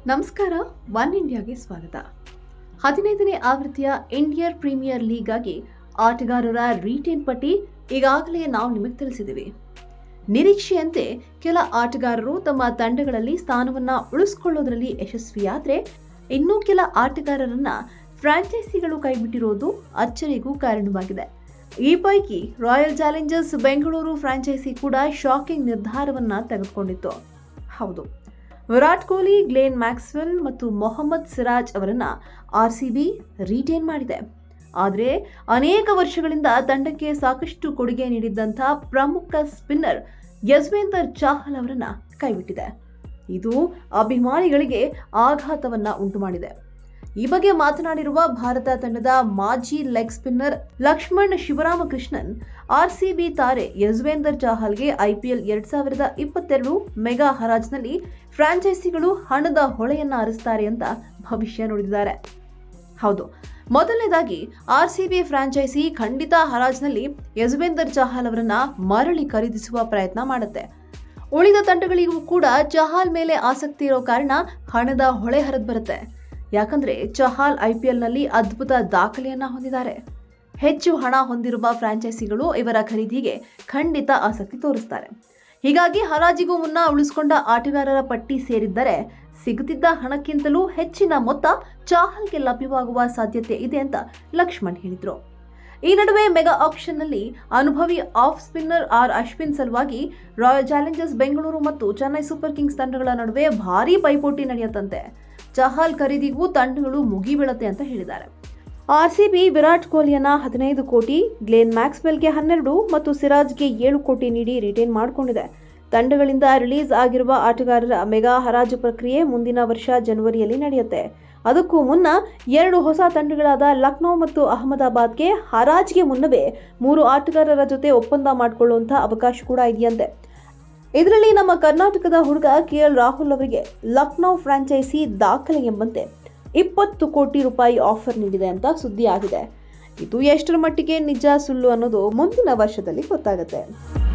ನಮಸ್ಕಾರ ಒನ್ ಇಂಡಿಯಾಗೆ ಸ್ವಾಗತ ಹದಿನೈದನೇ ಆವೃತ್ತಿಯ ಇಂಡಿಯನ್ ಪ್ರೀಮಿಯರ್ ಲೀಗಾಗಿ ಆಟಗಾರರ ರೀಟೇನ್ ಪಟ್ಟಿ ಈಗಾಗಲೇ ನಾವು ನಿಮಗೆ ತಿಳಿಸಿದ್ದೀವಿ ನಿರೀಕ್ಷೆಯಂತೆ ಕೆಲ ಆಟಗಾರರು ತಮ್ಮ ತಂಡಗಳಲ್ಲಿ ಸ್ಥಾನವನ್ನ ಉಳಿಸಿಕೊಳ್ಳೋದ್ರಲ್ಲಿ ಯಶಸ್ವಿಯಾದ್ರೆ ಇನ್ನೂ ಕೆಲ ಆಟಗಾರರನ್ನ ಫ್ರಾಂಚೈಸಿಗಳು ಕೈಬಿಟ್ಟಿರೋದು ಅಚ್ಚರಿಗೂ ಕಾರಣವಾಗಿದೆ ಈ ಪೈಕಿ ರಾಯಲ್ ಚಾಲೆಂಜರ್ಸ್ ಬೆಂಗಳೂರು ಫ್ರಾಂಚೈಸಿ ಕೂಡ ಶಾಕಿಂಗ್ ನಿರ್ಧಾರವನ್ನ ತೆಗೆದುಕೊಂಡಿತ್ತು ಹೌದು ವಿರಾಟ್ ಕೊಹ್ಲಿ ಗ್ಲೇನ್ ಮ್ಯಾಕ್ಸ್ವೆಲ್ ಮತ್ತು ಮೊಹಮ್ಮದ್ ಸಿರಾಜ್ ಅವರನ್ನ ಆರ್ಸಿಬಿ ರಿಟೇನ್ ಮಾಡಿದೆ ಆದರೆ ಅನೇಕ ವರ್ಷಗಳಿಂದ ತಂಡಕ್ಕೆ ಸಾಕಷ್ಟು ಕೊಡುಗೆ ನೀಡಿದ್ದಂಥ ಪ್ರಮುಖ ಸ್ಪಿನ್ನರ್ ಯಜ್ವೇಂದರ್ ಚಾಹಲ್ ಅವರನ್ನ ಕೈಬಿಟ್ಟಿದೆ ಇದು ಅಭಿಮಾನಿಗಳಿಗೆ ಆಘಾತವನ್ನ ಉಂಟು ಮಾಡಿದೆ ಈ ಬಗ್ಗೆ ಮಾತನಾಡಿರುವ ಭಾರತ ತಂಡದ ಮಾಜಿ leg spinner Laxman Sivaramakrishnan RCB ತಾರೆ ಯಜ್ವೇಂದರ್ ಚಾಹಲ್ಗೆ ಐಪಿಎಲ್ ಎರಡ್ ಸಾವಿರದ ಇಪ್ಪತ್ತೆರಡು ಮೆಗಾ ಹರಾಜ್ನಲ್ಲಿ ಫ್ರಾಂಚೈಸಿಗಳು ಹಣದ ಹೊಳೆಯನ್ನ ಹರಿಸ್ತಾರೆ ಅಂತ ಭವಿಷ್ಯ ನುಡಿದಿದ್ದಾರೆ ಹೌದು ಮೊದಲನೇದಾಗಿ ಆರ್ಸಿಬಿ ಫ್ರಾಂಚೈಸಿ ಖಂಡಿತ ಹರಾಜ್ನಲ್ಲಿ ಯಜ್ವೇಂದರ್ ಚಹಲ್ ಅವರನ್ನ ಮರಳಿ ಖರೀದಿಸುವ ಪ್ರಯತ್ನ ಮಾಡುತ್ತೆ ಉಳಿದ ತಂಡಗಳಿಗೂ ಕೂಡ ಚಹಾಲ್ ಮೇಲೆ ಆಸಕ್ತಿ ಇರೋ ಕಾರಣ ಹಣದ ಹೊಳೆ ಹರಿದು ಬರುತ್ತೆ ಯಾಕಂದ್ರೆ ಚಹಾಲ್ ಐಪಿಎಲ್ನಲ್ಲಿ ಅದ್ಭುತ ದಾಖಲೆಯನ್ನ ಹೊಂದಿದ್ದಾರೆ ಹೆಚ್ಚು ಹಣ ಹೊಂದಿರುವ ಫ್ರಾಂಚೈಸಿಗಳು ಇವರ ಖರೀದಿಗೆ ಖಂಡಿತ ಆಸಕ್ತಿ ತೋರಿಸ್ತಾರೆ ಹೀಗಾಗಿ ಹರಾಜಿಗೂ ಮುನ್ನ ಉಳಿಸಿಕೊಂಡ ಆಟಗಾರರ ಪಟ್ಟಿ ಸೇರಿದ್ದರೆ ಸಿಗುತ್ತಿದ್ದ ಹಣಕ್ಕಿಂತಲೂ ಹೆಚ್ಚಿನ ಮೊತ್ತ ಚಾಹಲ್ಗೆ ಲಭ್ಯವಾಗುವ ಸಾಧ್ಯತೆ ಇದೆ ಅಂತ ಲಕ್ಷ್ಮಣ್ ಹೇಳಿದ್ರು ಈ ನಡುವೆ ಮೆಗಾ ಆಕ್ಷನ್ನಲ್ಲಿ ಅನುಭವಿ ಆಫ್ ಸ್ಪಿನ್ನರ್ ಆರ್ ಅಶ್ವಿನ್ ಸಲುವಾಗಿ ರಾಯಲ್ ಚಾಲೆಂಜರ್ಸ್ ಬೆಂಗಳೂರು ಮತ್ತು ಚೆನ್ನೈ ಸೂಪರ್ ಕಿಂಗ್ಸ್ ತಂಡಗಳ ನಡುವೆ ಭಾರೀ ಪೈಪೋಟಿ ನಡೆಯುತ್ತಂತೆ ಚಹಲ್ ಖರೀದಿಗೂ ತಂಡಗಳು ಮುಗಿಬೀಳತ್ತೆ ಅಂತ ಹೇಳಿದ್ದಾರೆ ಆರ್ಸಿಬಿ ವಿರಾಟ್ ಕೊಹ್ಲಿಯನ್ನ ಹದಿನೈದು ಕೋಟಿ ಗ್ಲೇನ್ ಮ್ಯಾಕ್ಸ್ವೆಲ್ಗೆ ಹನ್ನೆರಡು ಮತ್ತು ಸಿರಾಜ್ಗೆ ಏಳು ಕೋಟಿ ನೀಡಿ ರಿಟೇನ್ ಮಾಡಿಕೊಂಡಿದೆ ತಂಡಗಳಿಂದ ರಿಲೀಸ್ ಆಗಿರುವ ಆಟಗಾರರ ಮೆಗಾ ಹರಾಜು ಪ್ರಕ್ರಿಯೆ ಮುಂದಿನ ವರ್ಷ ಜನವರಿಯಲ್ಲಿ ನಡೆಯುತ್ತೆ ಅದಕ್ಕೂ ಮುನ್ನ ಎರಡು ಹೊಸ ತಂಡಗಳಾದ ಲಕ್ನೋ ಮತ್ತು ಅಹಮದಾಬಾದ್ಗೆ ಹರಾಜ್ಗೆ ಮುನ್ನವೇ ಮೂರು ಆಟಗಾರರ ಜೊತೆ ಒಪ್ಪಂದ ಮಾಡಿಕೊಳ್ಳುವಂಥ ಅವಕಾಶ ಕೂಡ ಇದೆಯಂತೆ ಇದರಲ್ಲಿ ನಮ್ಮ ಕರ್ನಾಟಕದ ಹುಡುಗ ಕೆ ಎಲ್ ರಾಹುಲ್ ಅವರಿಗೆ ಲಕ್ನೋ ಫ್ರಾಂಚೈಸಿ ದಾಖಲೆ ಎಂಬಂತೆ ಇಪ್ಪತ್ತು ಕೋಟಿ ರೂಪಾಯಿ ಆಫರ್ ನೀಡಿದೆ ಅಂತ ಸುದ್ದಿ ಆಗಿದೆ ಇದು ಎಷ್ಟರ ಮಟ್ಟಿಗೆ ನಿಜ ಸುಳ್ಳು ಅನ್ನೋದು ಮುಂದಿನ ವರ್ಷದಲ್ಲಿ ಗೊತ್ತಾಗುತ್ತೆ